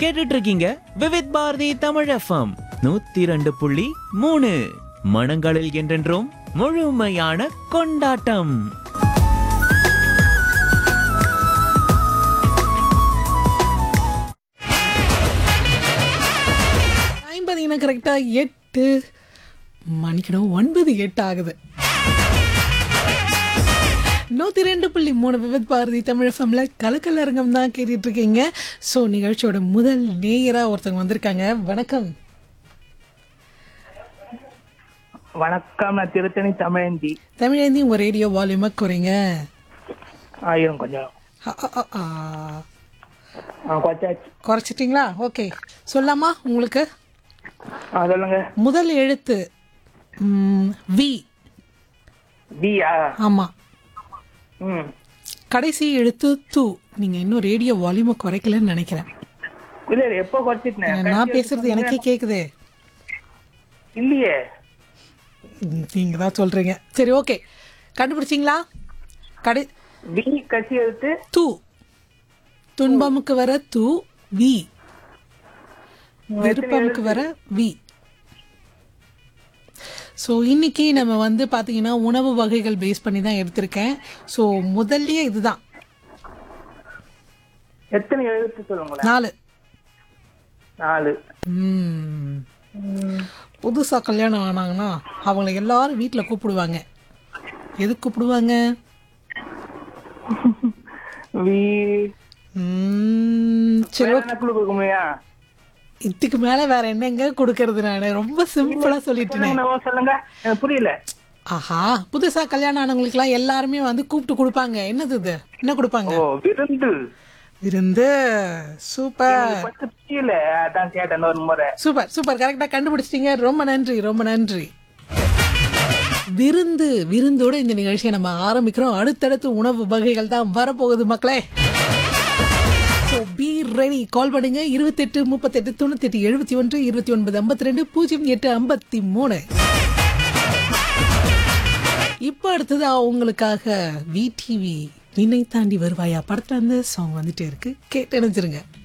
கேட்டுட்டு இருக்கீங்க விவித் பாரதி தமிழ் எஃப்எம் நூத்தி ரெண்டு புள்ளி மூணு மனங்களில் என்றென்றும் முழுமையான கொண்டாட்டம் ஐம்பது கரெக்டாக எட்டு மணிக்கணும் ஒன்பது எட்டு ஆகுது நூற்றி ரெண்டு புள்ளி மூணு விபத் பாரதி தமிழ் எஃப்எம்ல கலக்கல் அரங்கம் தான் கேட்டுட்டு இருக்கீங்க ஸோ நிகழ்ச்சியோட முதல் நேயராக ஒருத்தவங்க வந்திருக்காங்க வணக்கம் வணக்கம் நான் திருத்தணி தமிழந்தி தமிழேந்தி உங்கள் ரேடியோ வால்யூமை குறைங்க ஆயிரம் கொஞ்சம் அ, அ, அ, ஆ. ஆ கொச்சாச்சு குறைச்சிட்டிங்களா ஓகே சொல்லாமா உங்களுக்கு ஆ சொல்லுங்க முதல் எழுத்து ம், வி பியா ஆமாம் ம் கடைசி எழுத்து து நீங்கள் இன்னும் ரேடியோ வால்யூமை குறைக்கலன்னு நினைக்கிறேன் இல்ல இல்ல எப்போ குறைச்சிட்டேன் நான் பேசுறது எனக்கே கேக்குதே இல்லையே நீங்க தான் சொல்றீங்க சரி ஓகே கண்டுபிடிச்சிங்களா கடை பி கட்சி எடுத்து து துன்பமுக்கு வர து வி விருப்பமுக்கு வர வி ஸோ இன்னைக்கு நம்ம வந்து பார்த்தீங்கன்னா உணவு வகைகள் பேஸ் பண்ணி தான் எடுத்திருக்கேன் ஸோ முதல்லயே இதுதான் எத்தனை எழுத்து சொல்லுங்களேன் நாலு நாலு ம். புதுசா கல்யாணம் ஆனாங்கன்னா அவங்கள எல்லாரும் வீட்டில் கூப்பிடுவாங்க எதுக்கு கூப்பிடுவாங்க வி ம், சரி வேற ஓகே என்ன குழு கொடுக்க முடியா இதுக்கு மேல வேற என்னங்க கொடுக்கறது நான் ரொம்ப சிம்பிளா சொல்லிட்டேனே சொல்லுங்க சொல்லுங்க எனக்கு புரியல ஆஹா புதுசா கல்யாணம் ஆனவங்களுக்குலாம் எல்லாருமே வந்து கூப்பிட்டு கொடுப்பாங்க என்னது இது என்ன கொடுப்பாங்க ஓ விருந்து விருந்து சூப்பர் பத்து புரியல அதான் கேட்டேன் ஒரு முறை சூப்பர் சூப்பர் கரெக்டா கண்டுபிடிச்சிட்டீங்க ரொம்ப நன்றி ரொம்ப நன்றி விருந்து விருந்தோட இந்த நிகழ்ச்சியை நம்ம ஆரம்பிக்கிறோம் அடுத்தடுத்து உணவு வகைகள் தான் வரப்போகுது மக்களே ஸோ பி ரெடி கால் பண்ணுங்க இருபத்தெட்டு முப்பத்தெட்டு தொண்ணூத்தெட்டு எழுபத்தி ஒன்று இருபத்தி ஒன்பது ஐம்பத்தி ரெண்டு பூஜ்ஜியம் எட்டு ஐம்பத்தி மூணு இப்போ அடுத்தது உங்களுக்காக விடிவி வினை தாண்டி வருவாயா படத்துல இருந்து சாங் வந்துட்டே இருக்கு கேட்டு நினைச்சிருங்க